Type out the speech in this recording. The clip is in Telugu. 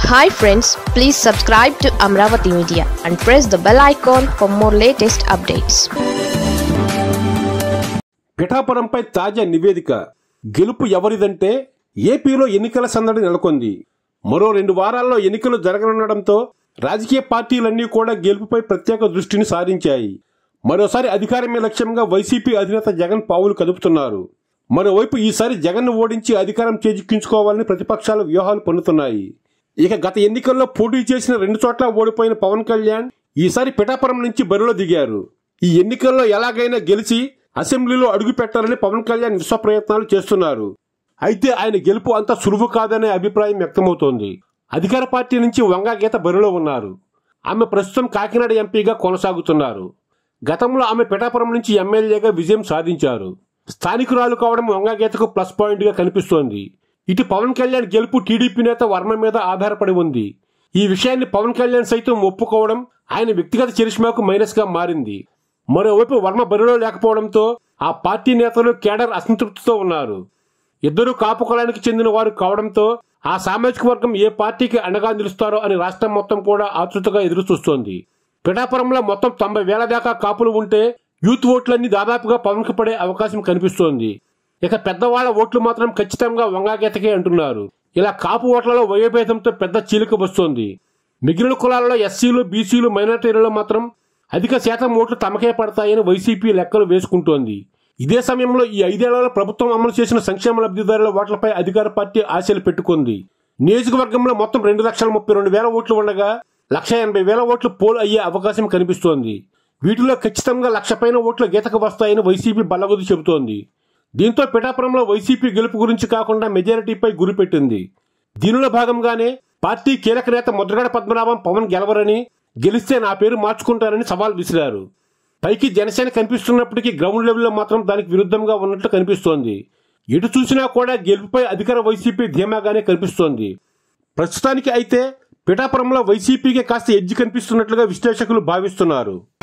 hi friends please subscribe to Amaravati media and press the bell icon for more latest updates పిఠాపురంపై తాజా నివేదిక గెలుపు ఎవరిదంటే ఏపీలో ఎన్నికల సందడి నెలకొంది మరో రెండు వారాల్లో ఎన్నికలు జరగనుండడంతో రాజకీయ పార్టీలన్నీ కూడా గెలుపుపై ప్రత్యేక దృష్టిని సారించాయి మరోసారి అధికారమే లక్ష్యంగా వైసీపీ అధినేత జగన్ పావులు కదుపుతున్నారు మరోవైపు ఈసారి జగన్ను ఓడించి అధికారం చేజిక్కించుకోవాలని ప్రతిపక్షాలు వ్యూహాలు పన్నుతున్నాయి ఇక గత ఎన్నికల్లో పోటీ చేసిన రెండు చోట్ల ఓడిపోయిన పవన్ కళ్యాణ్ ఈసారి పిఠాపురం నుంచి బరిలో దిగారు ఈ ఎన్నికల్లో ఎలాగైనా గెలిచి అసెంబ్లీలో అడుగు పెట్టాలని పవన్ కళ్యాణ్ విశ్వ ప్రయత్నాలు చేస్తున్నారు అయితే ఆయన గెలుపు అంత సులువు కాదనే అభిప్రాయం వ్యక్తమవుతోంది అధికార పార్టీ నుంచి వంగా గీత బరిలో ఉన్నారు ఆమె ప్రస్తుతం కాకినాడ ఎంపీగా కొనసాగుతున్నారు గతంలో ఆమె పిఠాపురం నుంచి ఎమ్మెల్యేగా విజయం సాధించారు స్థానికురాలు కావడం వంగా గీతకు ప్లస్ పాయింట్ గా కనిపిస్తోంది ఇటు పవన్ కళ్యాణ్ గెలుపు టీడీపీ నేత వర్మ మీద ఆధారపడి ఉంది ఈ విషయాన్ని పవన్ కళ్యాణ్ సైతం ఒప్పుకోవడం ఆయన వ్యక్తిగత చరిష్మాకు మైనస్ గా మారింది మరోవైపు వర్మ బరిలో లేకపోవడంతో ఆ పార్టీ నేతలు కేడర్ అసంతృప్తితో ఉన్నారు ఇద్దరు కాపు కులానికి చెందిన వారు కావడంతో ఆ సామాజిక వర్గం ఏ పార్టీకి అండగా నిలుస్తారో అని రాష్ట్రం మొత్తం కూడా ఆతృతగా ఎదురు చూస్తోంది పిఠాపురంలో మొత్తం తొంభై వేల దాకా కాపులు ఉంటే యూత్ ఓట్లన్నీ దాదాపుగా పవన్కి పడే అవకాశం కనిపిస్తోంది ఇక పెద్దవాళ్ల ఓట్లు మాత్రం ఖచ్చితంగా వంగాగీతకే అంటున్నారు ఇలా కాపు ఓట్లలో వయోభేదంతో పెద్ద చీలిక వస్తోంది మిగిలిన కులాలలో ఎస్సీలు బీసీలు మైనార్టీలలో మాత్రం అధిక శాతం ఓట్లు తమకే పడతాయని వైసీపీ లెక్కలు వేసుకుంటోంది ఇదే సమయంలో ఈ ఐదేళ్లలో ప్రభుత్వం అమలు చేసిన సంక్షేమ లబ్ధిదారుల ఓట్లపై అధికార పార్టీ ఆశలు పెట్టుకుంది నియోజకవర్గంలో మొత్తం రెండు లక్షల ముప్పై రెండు వేల ఓట్లు ఉండగా లక్ష ఎనభై వేల ఓట్లు పోల్ అయ్యే అవకాశం కనిపిస్తోంది వీటిలో ఖచ్చితంగా లక్ష పైన ఓట్లు గీతకు వస్తాయని వైసీపీ బల్లగుద్ది చెబుతోంది దీంతో పిఠాపురంలో వైసీపీ గెలుపు గురించి కాకుండా మెజారిటీపై గురిపెట్టింది దీనిలో భాగంగానే పార్టీ కీలక నేత ముద్రగడ పద్మనాభం పవన్ గెలవరని గెలిస్తే నా పేరు మార్చుకుంటారని సవాల్ విసిరారు పైకి జనసేన కనిపిస్తున్నప్పటికీ గ్రౌండ్ లెవెల్లో మాత్రం దానికి విరుద్ధంగా ఉన్నట్లు కనిపిస్తోంది ఎటు చూసినా కూడా గెలుపుపై అధికార వైసీపీ ధీమాగానే కనిపిస్తోంది ప్రస్తుతానికి అయితే పిఠాపురంలో వైసీపీకి కాస్త ఎడ్జి కనిపిస్తున్నట్లుగా విశ్లేషకులు భావిస్తున్నారు